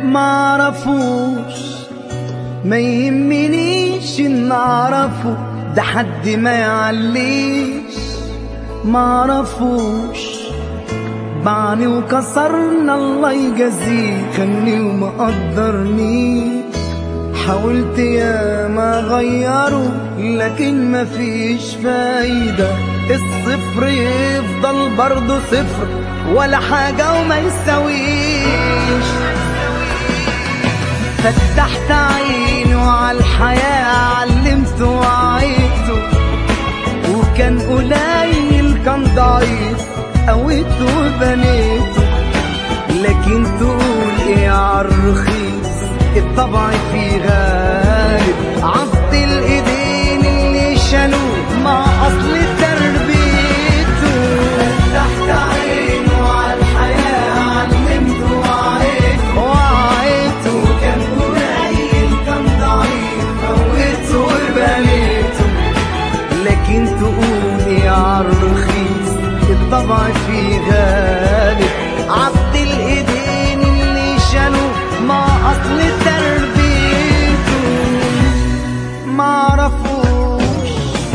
معرفوش ما يهمنيش ان اعرفه ده حد ما يعليش معرفوش باعني وكسرنا الله يجازيه خلني وما قدرنيش حاولت يا ما غيره لكن مفيش فايدة الصفر يفضل برضه صفر ولا حاجة وما يساويش فتحت عيني وعلى الحياة علمته وعيته وكان قليل كان ضعيف قويته وبنيته لكن تقول ايه عالرخيص الطبع فيه غالب عض الايدين اللي شالوه مع اصل تربيته فتحت عينه على الحياة علمته وعيته وعيته وكان قليل كان ضعيف قويته وبنيته لكن تقولي عالرخيص الطبع فيه غالب عبد الايدين اللي شالوه مع اصل تربيته معرفوش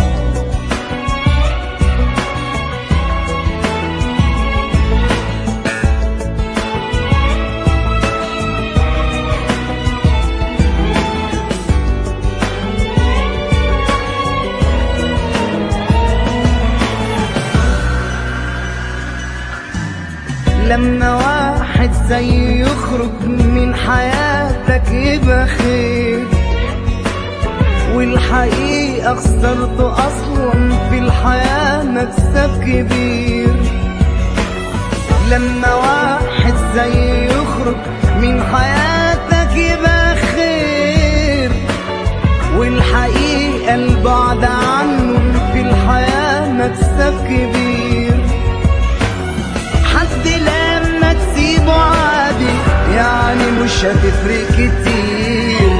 لما واحد زي يخرج من حياتك يبقى خير والحقيقة خسرته أصلا في الحياة مكسب كبير لما واحد زي يخرج من حياتك يبقى خير والحقيقة البعد عنه في الحياة مكسب كبير حد لما تسيبه عادي يعني مش هتفرق كتير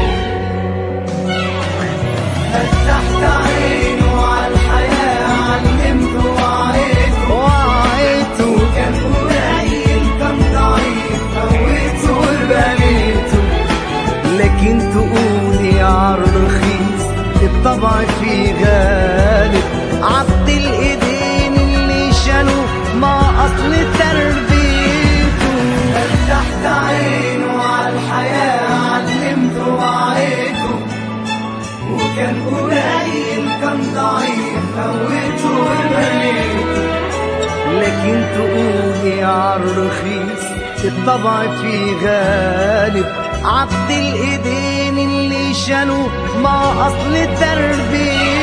فتحت عينه على الحياة علمته وعيته وعيته وكان قليل كان ضعيف قويته وبنيته لكن تقولي عالرخيص الطبع فيه غالب عبد الايدين اللي شالوه مع اصل تربيته فتحت عينه على الحياة علمته وعيته وكان قليل كان ضعيف قويته وبنيته لكن تقولي عالرخيص الطبع فيه غالب عبد الايدين اللي شالوه مع اصل تربيته